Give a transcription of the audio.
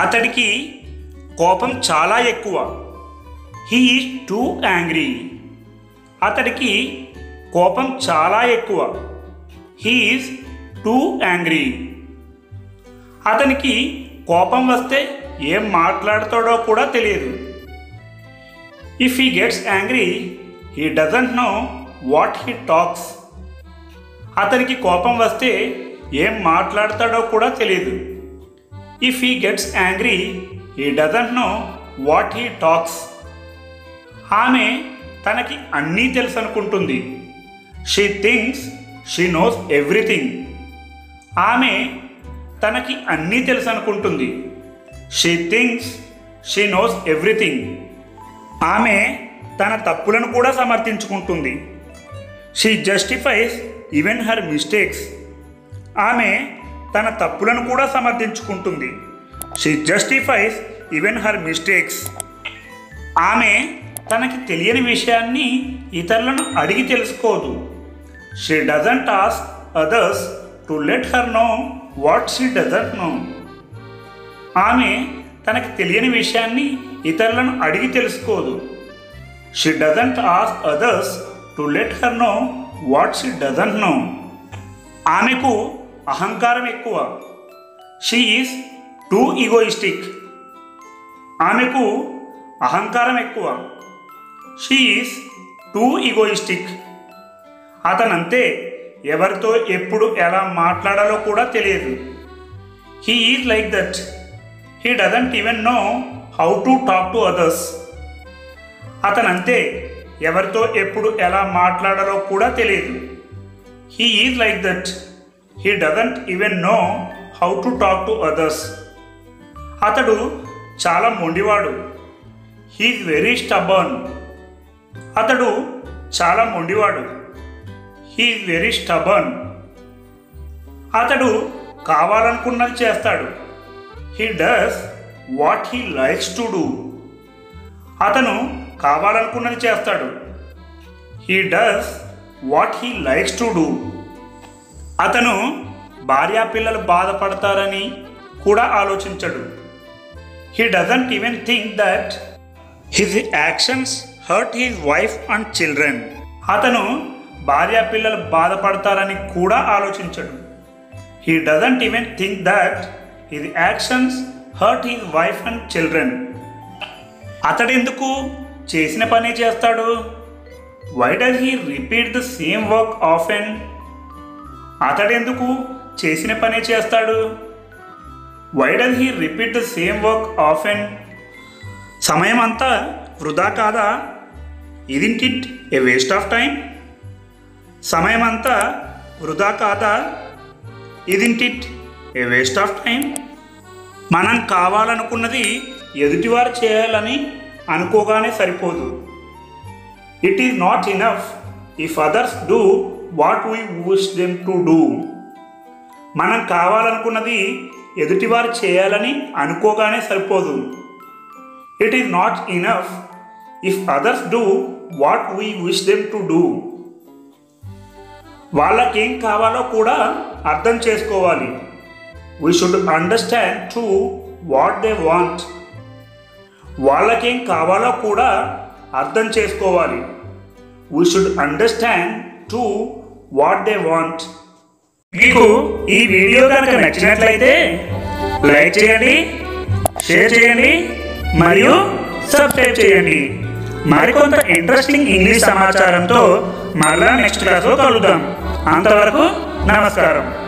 అతడికి కోపం చాలా ఎక్కువ హీ ఈజ్ టూ యాంగ్రీ అతడికి కోపం చాలా ఎక్కువ హీ ఈజ్ టూ యాంగ్రీ అతనికి కోపం వస్తే ఏం మాట్లాడతాడో కూడా తెలియదు if he gets angry he doesn't know what he talks అతనికి కోపం వస్తే ఏం మాట్లాడతాడో కూడా తెలియదు if he gets angry he doesn't know what he talks ఆమె తనకి అన్నీ తెలుసు అనుకుంటుంది she things she knows everything ఆమె తనకి అన్నీ తెలుసు అనుకుంటుంది she things she knows everything ఆమె తన తప్పులను కూడా సమర్థించుకుంటుంది she justifies even her mistakes ఆమె తన తప్పులను కూడా సమర్థించుకుంటుంది she justifies even her mistakes ఆమె తనకి తెలియని విషయాన్ని ఇతరులను అడిగి తెలుసుకోదు she doesn't ask others to let her know what she doesn't know ఆమె తనకి తెలియని విషయాన్ని ఇతరులను అడిగి తెలుసుకోదు she doesn't ask others to let her know what she doesn't know ఆమెకు అహంకారం ఎక్కువ షీ ఈజ్ టూ ఈగోయిస్టిక్ ఆమెకు అహంకారం ఎక్కువ షీ ఈజ్ టూ ఈగోయిస్టిక్ అతనంతే ఎవరితో ఎప్పుడు ఎలా మాట్లాడాలో కూడా తెలియదు he is like that he doesn't even know how to talk to others అతనంతే ఎవరితో ఎప్పుడు ఎలా మాట్లాడాలో కూడా తెలియదు he is like that he doesn't even know how to talk to others అతడు చాలా మొండివాడు హీఈ్ వెరీ స్టబర్న్ అతడు చాలా మొండివాడు హీఈ్ వెరీ స్టబర్న్ అతడు కావాలనుకున్నది చేస్తాడు he does what he likes to do అతను కావాలనుకున్నది చేస్తాడు he does what he likes to do అతను భార్యా పిల్లలు బాధపడతారని కూడా ఆలోచించడు he doesn't even think that his actions hurt his wife and children అతను భార్యా పిల్లలు బాధపడతారని కూడా ఆలోచించడు he doesn't even think that his actions hurt his wife and children అతడెందుకు చేసిన పని చేస్తాడు why does he repeat the same work often అతడెందుకు చేసిన పని చేస్తాడు why does he repeat the same work often సమయం అంతా వృధా కాదా isn't it a waste of time సమయం అంతా వృధా కాదా isn't it a waste of time మనం కావాలనుకున్నది ఎదుటివారు చేయాలని అనుకోగానే సరిపోదు it is not enough if others do what we wish them to do మనం కావాలనుకున్నది ఎదుటివారు చేయాలని అనుకోగానే సరిపోదు it is not enough if others do what we wish them to do వాళ్ళకేం కావాలో కూడా అర్థం చేసుకోవాలి we should understand to what they want వాళ్ళకేం కావాలో కూడా అర్థం చేసుకోవాలి we should understand to what they want మీకు ఈ వీడియో కనుక నచ్చినట్లయితే లైక్ చేయండి షేర్ చేయండి మరియు సబ్స్క్రైబ్ చేయండి మరికొంత ఇంట్రెస్టింగ్ ఇంగ్లీష్ సమాచారంతో మరలా నెక్స్ట్ క్లాస్లో కలుద్దాం అంతవరకు నమస్కారం